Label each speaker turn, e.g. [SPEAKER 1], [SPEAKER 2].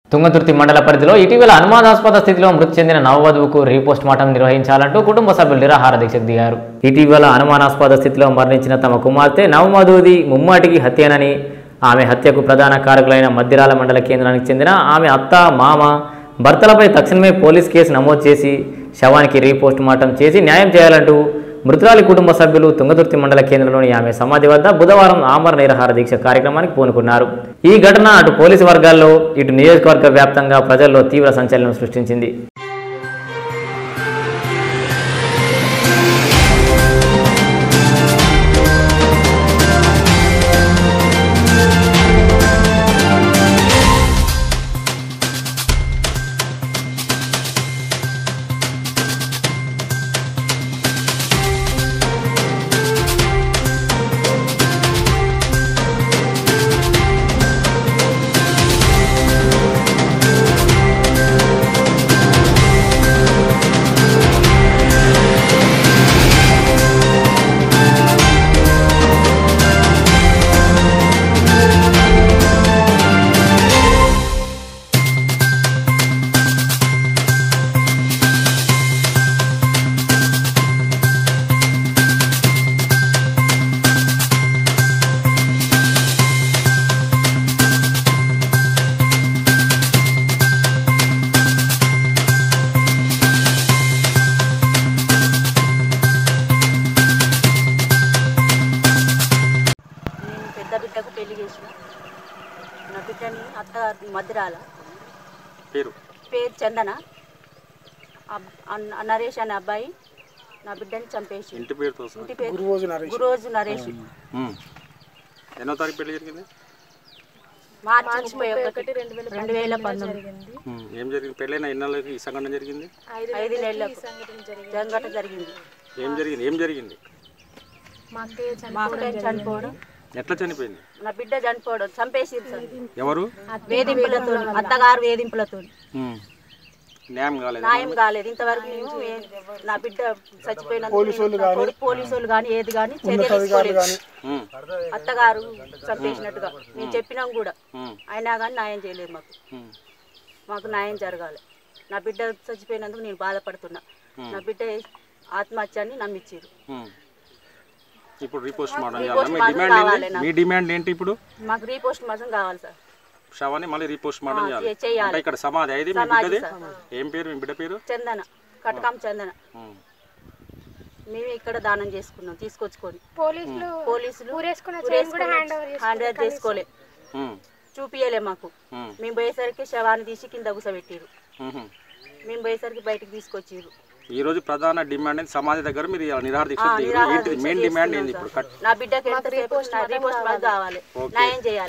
[SPEAKER 1] తుంగతుర్తి మండల పరిధిలో ఇటీవల అనుమానాస్పద స్థితిలో మృతి చెందిన నవవధువుకు రీపోస్ట్ మార్టం నిర్వహించాలంటూ కుటుంబ సభ్యులు నిరాహార దీక్షకు దిగారు ఇటీవల అనుమానాస్పద స్థితిలో మరణించిన తమ కుమార్తె నవమధువుది ముమ్మాటికి హత్యనని ఆమె హత్యకు ప్రధాన కారకులైన మద్దిరాల మండల కేంద్రానికి చెందిన ఆమె అత్త మామ భర్తలపై తక్షణమే పోలీస్ కేసు నమోదు చేసి శవానికి రీపోస్ట్ మార్టం చేసి న్యాయం చేయాలంటూ మృతురాలి కుటుంబ సభ్యులు తుంగతుర్తి మండల కేంద్రంలోని ఆమె సమాధి వద్ద బుధవారం ఆమర నిరాహార దీక్ష కార్యక్రమానికి పూనుకున్నారు ఈ ఘటన అటు పోలీసు వర్గాల్లో ఇటు నియోజకవర్గ వ్యాప్తంగా ప్రజల్లో తీవ్ర సంచలనం సృష్టించింది
[SPEAKER 2] నేను పెద్ద బిడ్డకు పెళ్లి చేసిన నా బిడ్డని అత్తగారి మధ్యరాల
[SPEAKER 3] పేరు
[SPEAKER 2] పేరు చందన అబ్- అన్- నరేష్ అనే అబ్బాయి నా బిడ్డని చంపేసి
[SPEAKER 3] ఇంటి పేరుతో సహా.
[SPEAKER 2] ఇంటి పేరు గురోజు నరేష్
[SPEAKER 3] ఉమ్. ఎన్నో తారీఖు పెళ్లి జరిగింది
[SPEAKER 2] మార్చి ముప్పై ఒకటి రెండు వేల పంతొమ్మిది
[SPEAKER 3] ఉమ్. ఏం జరిగింది పెళ్ళైన ఎన్నాళ్ళకి ఈ సంఘటన జరిగింది
[SPEAKER 2] ఐదు నెలలకు సంఘటన జరిగింది
[SPEAKER 3] ఏం జరిగింది ఏం జరిగింది
[SPEAKER 2] మా అక్కయ్య చనిపోవడం
[SPEAKER 3] ఎట్లా చనిపోయింది
[SPEAKER 2] నా బిడ్డ చనిపోవడం చంపేసి
[SPEAKER 3] ఎవరు
[SPEAKER 2] వేధింపులతో అత్తగారు వేధింపులతో
[SPEAKER 3] ఉమ్. న్యాయం కాలేదు
[SPEAKER 2] న్యాయం కాలేదు ఇంతవరకు మేము ఏ- నా బిడ్డ చచ్చిపోయినందుకు నేను- పోలీసు వాళ్ళు కానీ ఏది కానీ చర్య తీసుకోలేదు
[SPEAKER 3] ఉమ్.
[SPEAKER 2] అత్తగారు చంపేసినట్టుగా మేము చెప్పినాం కూడా
[SPEAKER 3] ఉమ్.
[SPEAKER 2] అయినా కానీ న్యాయం చేయలేదు మాకు
[SPEAKER 3] ఉమ్.
[SPEAKER 2] మాకు న్యాయం జరగాలి నా బిడ్డ చచ్చిపోయినందుకు నేను బాధపడుతున్నా నా బిడ్డ ఆత్మహత్య అని నమ్మించారు
[SPEAKER 3] ఉమ్. ఇప్పుడు రీపోస్ట్ మార్టం
[SPEAKER 2] రీపోస్ట్
[SPEAKER 3] చేయాలి మీ
[SPEAKER 2] మార్టం
[SPEAKER 3] డిమాండ్
[SPEAKER 2] కావాలి
[SPEAKER 3] ఏంటి
[SPEAKER 2] నాకు.
[SPEAKER 3] మీ డిమాండ్ ఏంటి ఇప్పుడు
[SPEAKER 2] మాకు రీపోస్ట్ మాత్రం కావాలి సార్
[SPEAKER 3] శవాన్ని మళ్ళీ రీపోస్ట్ మార్టం
[SPEAKER 2] ఆ,
[SPEAKER 3] చేయాలి
[SPEAKER 2] చేయాలి.
[SPEAKER 3] అంటే ఇక్కడ సమాధి అయితే మీ
[SPEAKER 2] సమాధి
[SPEAKER 3] బిడ్డది
[SPEAKER 2] సార్.
[SPEAKER 3] ఏం పేరు మీ బిడ్డ పేరు
[SPEAKER 2] చందన కటకం చందన
[SPEAKER 3] ఉమ్.
[SPEAKER 2] మేము ఇక్కడ దానం చేసుకున్నాం తీసుకొచ్చుకొని
[SPEAKER 4] పోలీసులు
[SPEAKER 2] పోలీసులు
[SPEAKER 4] ఊరేసుకున్న
[SPEAKER 2] ఊరేసుకుని
[SPEAKER 4] చైన్ కూడా హ్యాండ్ ఓవర్
[SPEAKER 2] హ్యాండ్ ఓవర్ చేసుకోలే
[SPEAKER 3] ఉమ్.
[SPEAKER 2] చూపియలే మాకు
[SPEAKER 3] ఉమ్.
[SPEAKER 2] మేము పోయేసరికి శవాన్ని తీసి కింద గుసబెట్టిరు
[SPEAKER 3] ఉహు.
[SPEAKER 2] మేము పోయేసరికి బయటికి తీసుకొచ్చిర్రు
[SPEAKER 3] ఈ రోజు ప్రధాన డిమాండ్ ఏంటి సమాధి దగ్గర మీరు ఇలా నిరాహార దీక్ష దిగారు.
[SPEAKER 2] నిరాహార
[SPEAKER 3] ఏంటిది
[SPEAKER 2] దీక్ష
[SPEAKER 3] మెయిన్ డిమాండ్
[SPEAKER 2] చేస్తున్నాం
[SPEAKER 3] ఏంది ఇప్పుడు
[SPEAKER 2] సార్.
[SPEAKER 3] కట్
[SPEAKER 2] నా బిడ్డకి ఎంతసేపు రిపోర్ట్ మాకు కావాలి న్యాయం చేయాలి